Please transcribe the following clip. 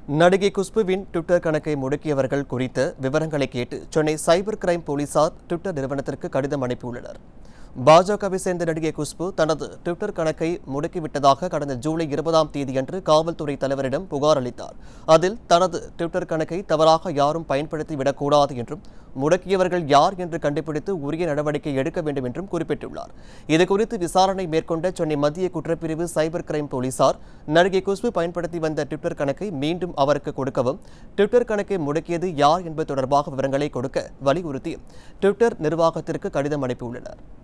நடிகை குஷ்புவின் ட்விட்டர் கணக்கை முடக்கியவர்கள் குறித்த விவரங்களை கேட்டு சென்னை சைபர் கிரைம் போலீசார் ட்விட்டர் நிறுவனத்திற்கு கடிதம் அனுப்பியுள்ளனர் பாஜகவை சேர்ந்த நடிகை குஷ்பு தனது ட்விட்டர் கணக்கை முடக்கிவிட்டதாக கடந்த ஜூலை இருபதாம் தேதியன்று காவல்துறை தலைவரிடம் புகார் அளித்தார் அதில் தனது ட்விட்டர் கணக்கை தவறாக யாரும் பயன்படுத்தி விடக்கூடாது என்றும் முடக்கியவர்கள் யார் என்று கண்டுபிடித்து உரிய நடவடிக்கை எடுக்க வேண்டும் என்றும் குறிப்பிட்டுள்ளார் இதுகுறித்து விசாரணை மேற்கொண்ட சென்னை மத்திய குற்றப்பிரிவு சைபர் கிரைம் போலீசார் நடிகை குஷ்பு பயன்படுத்தி வந்த ட்விட்டர் கணக்கை மீண்டும் அவருக்கு கொடுக்கவும் ட்விட்டர் கணக்கை முடக்கியது யார் என்பது தொடர்பாக விவரங்களை கொடுக்க வலியுறுத்தி ட்விட்டர் நிர்வாகத்திற்கு கடிதம் அனுப்பியுள்ளனர்